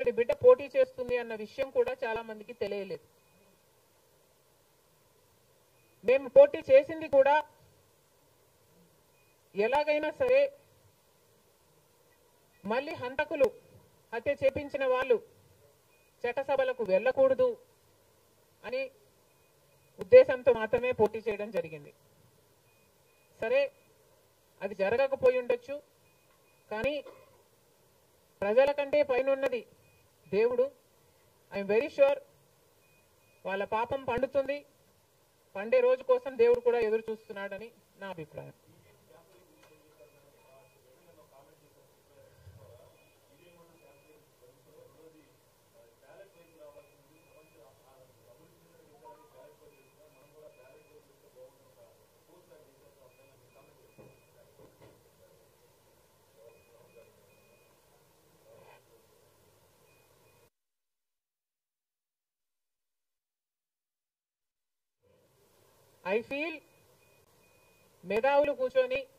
ఇక్కడి బిడ్డ పోటీ చేస్తుంది అన్న విషయం కూడా చాలా మందికి తెలియలేదు మేము పోటీ చేసింది కూడా ఎలాగైనా సరే మళ్ళీ హంతకులు హత్య చేపించిన వాళ్ళు చట్టసభలకు వెళ్ళకూడదు అని ఉద్దేశంతో మాత్రమే పోటీ చేయడం జరిగింది సరే అది జరగకపోయి ఉండొచ్చు కానీ ప్రజల కంటే పైన ఉన్నది దేవుడు ఐఎమ్ వెరీ షూర్ వాళ్ళ పాపం పండుతుంది పండే రోజు కోసం దేవుడు కూడా ఎదురు చూస్తున్నాడని నా అభిప్రాయం ఐ ఫీల్ మేధావులు కూర్చొని